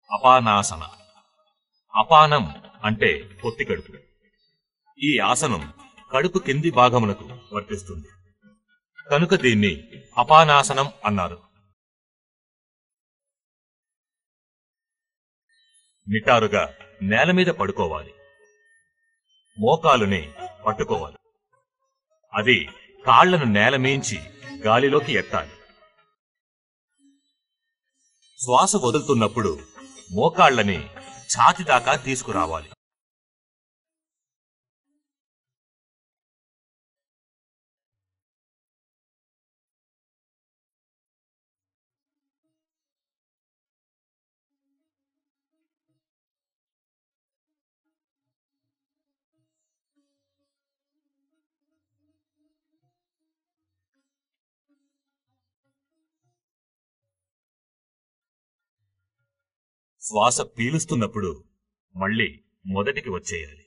అపానాసన అపానం అంటే పొత్తి కడుపు ఈ ఆసనం కడుపు కింది భాగమునకు వర్తిస్తుంది కనుక దీన్ని అపానాసనం అన్నారు నిటారుగా నేల మీద పడుకోవాలి మోకాలుని పట్టుకోవాలి అది కాళ్లను నేల మీంచి గాలిలోకి ఎత్తాలి శ్వాస వదులుతున్నప్పుడు మోకాళ్లని ఛాతి దాకా తీసుకురావాలి శ్వాస పీలుస్తున్నప్పుడు మళ్ళీ మొదటికి వచ్చేయాలి